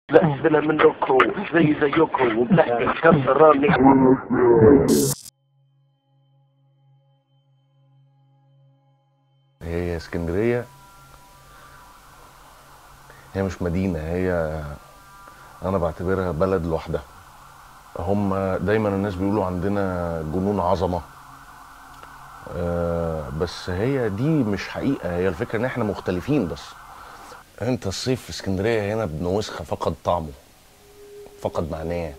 بلسنا منكم زي زيكم وبنحكي كسراني هي اسكندرية هي مش مدينة هي أنا بعتبرها بلد لوحدها هم دايما الناس بيقولوا عندنا جنون عظمة آه، بس هي دي مش حقيقة هي الفكرة إن إحنا مختلفين بس أنت الصيف في اسكندرية هنا ابن وسخة فقد طعمه فقد معناه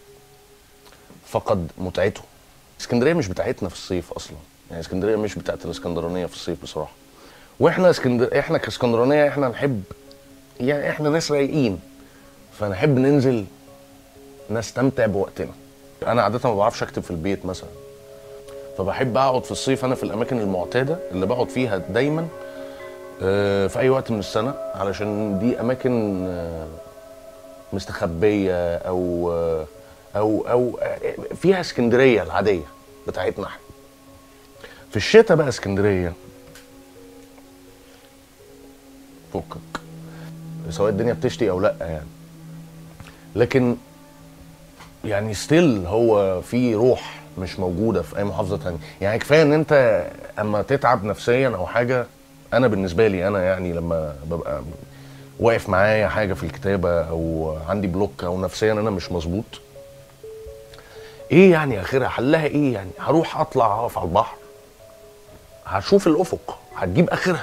فقد متعته اسكندريه مش بتاعتنا في الصيف اصلا يعني اسكندريه مش بتاعت الاسكندرانيه في الصيف بصراحه واحنا اسكندر احنا كاسكندرانيه احنا نحب يعني احنا ناس رايقين فنحب ننزل نستمتع بوقتنا انا عاده ما بعرفش اكتب في البيت مثلا فبحب اقعد في الصيف انا في الاماكن المعتاده اللي بقعد فيها دايما آه، في اي وقت من السنه علشان دي اماكن آه، مستخبيه او او او فيها اسكندريه العاديه بتاعتنا احنا في الشتاء بقى اسكندريه فكك سواء الدنيا بتشتي او لا يعني لكن يعني ستيل هو في روح مش موجوده في اي محافظه تانية يعني كفايه ان انت اما تتعب نفسيا او حاجه انا بالنسبه لي انا يعني لما ببقى واقف معايا حاجه في الكتابه او عندي بلوك او نفسيا انا مش مظبوط ايه يعني اخرها حلها ايه يعني هروح اطلع اقف على البحر هشوف الافق هتجيب اخرها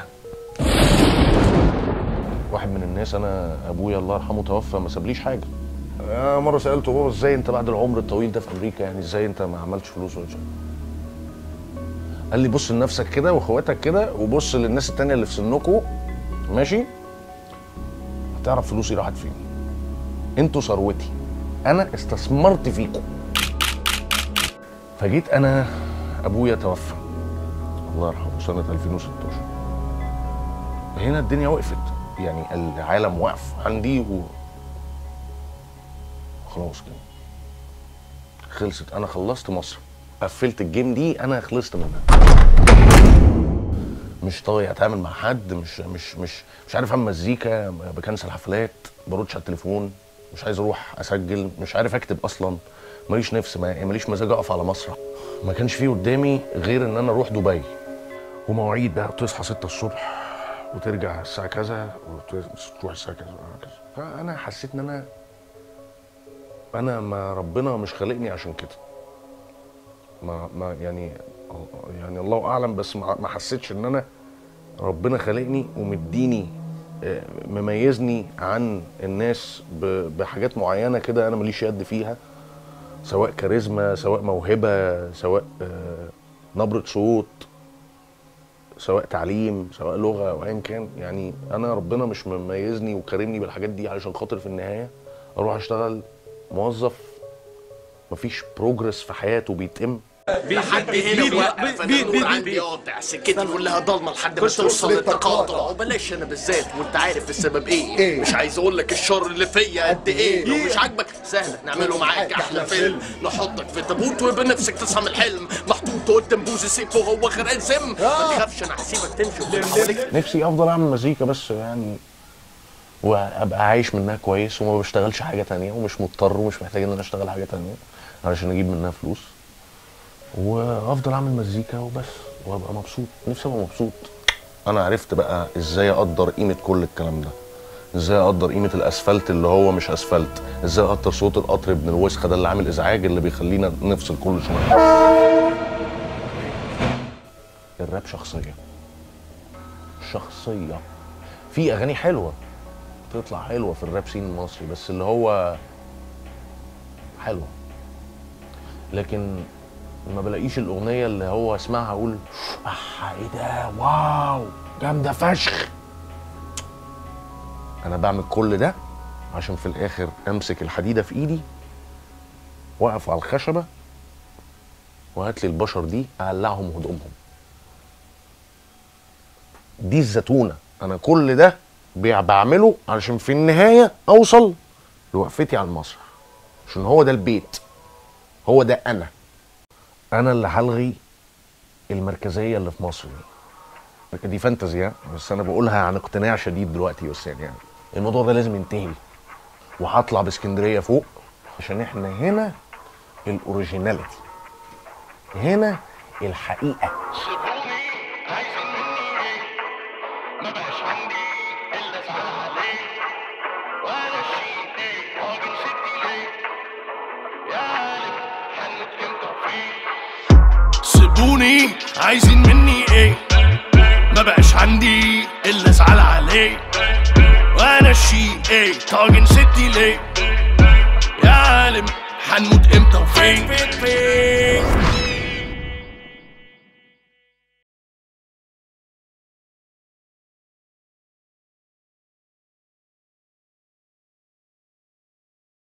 واحد من الناس انا ابويا الله يرحمه توفى ما سابليش حاجه آه مره سالته بابا ازاي انت بعد العمر الطويل ده في امريكا يعني ازاي انت ما عملتش فلوس ولا شيء قال لي بص لنفسك كده واخواتك كده وبص للناس التانية اللي في سنكم ماشي هتعرف فلوسي راحت فين انتوا ثروتي انا استثمرت فيكم فجيت انا ابويا توفى الله يرحمه سنه 2016 هنا الدنيا وقفت يعني العالم وقف عندي و خلاص كده خلصت انا خلصت مصر قفلت الجيم دي انا خلصت منها مش طايق اتعامل مع حد مش مش مش مش عارف اعمل مزيكا بكنسل حفلات بردش على التليفون مش عايز اروح اسجل مش عارف اكتب اصلا ماليش نفس ما ماليش مزاج اقف على مسرح ما كانش فيه قدامي غير ان انا اروح دبي ومواعيد بقى تصحى 6 الصبح وترجع الساعه كذا وتروح الساعه كذا كذا فانا حسيت ان انا انا ما ربنا مش خالقني عشان كده ما ما يعني يعني الله اعلم بس ما ما حسيتش ان انا ربنا خالقني ومديني آه، مميزني عن الناس ب- بحاجات معينه كده انا ماليش يد فيها سواء كاريزما سواء موهبه سواء آه، نبره صوت سواء تعليم سواء لغه او ايا كان يعني انا ربنا مش مميزني وكرمني بالحاجات دي علشان خاطر في النهايه اروح اشتغل موظف مفيش بروجرس في حياته بيتم لحد هنا واقف انا النور عندي قاطع سكتي كلها ضلمه لحد ما توصل للتقاطع وبلاش انا بالذات وانت عارف السبب ايه, إيه؟ مش عايز اقول لك الشر اللي فيا قد ايه لو مش عاجبك سهله نعمله معاك احلى فيلم نحطك في تابوت وبنفسك تصحى من الحلم محطوط قدام بوز سيف وهو غرقان سم ما تخافش انا هسيبك تمشي وكل حواليك نفسي افضل اعمل مزيكا بس يعني وابقى عايش منها كويس وما بشتغلش حاجه تانية ومش مضطر ومش محتاج ان انا اشتغل حاجه تانية علشان اجيب منها فلوس وافضل اعمل مزيكا وبس وابقى مبسوط نفسي ابقى مبسوط انا عرفت بقى ازاي اقدر قيمه كل الكلام ده ازاي اقدر قيمه الاسفلت اللي هو مش اسفلت ازاي اقدر صوت القطر ابن الوسخه ده اللي عامل ازعاج اللي بيخلينا نفصل كل شويه الراب شخصيه شخصيه في اغاني حلوه تطلع حلوه في الراب سين المصري بس اللي هو حلوه لكن ما بلاقيش الاغنيه اللي هو اسمعها اقول اه ايه ده واو جامده فشخ انا بعمل كل ده عشان في الاخر امسك الحديده في ايدي واقف على الخشبه وهات لي البشر دي اقلعهم هدومهم دي الزتونه انا كل ده بيع- بعمله علشان في النهايه اوصل لوقفتي على المسرح عشان هو ده البيت هو ده انا انا اللي هلغي المركزيه اللي في مصر دي دي فانتزي ها؟ بس انا بقولها عن اقتناع شديد دلوقتي يا استاذ يعني الموضوع ده لازم ينتهي وهطلع باسكندريه فوق عشان احنا هنا الاوريجيناليتي هنا الحقيقه سيبوني عايزين مني ايه ما بقاش عندي الا ازعل عليه وانا شيء ايه راجل ستي ليه يا عالم هنموت امتى وفين سيبوني عايزين مني ايه ما بقاش عندي الا ازعل عليه وانا الشيء ايه طاجن ستي ليه يا عالم هنموت امتى وفين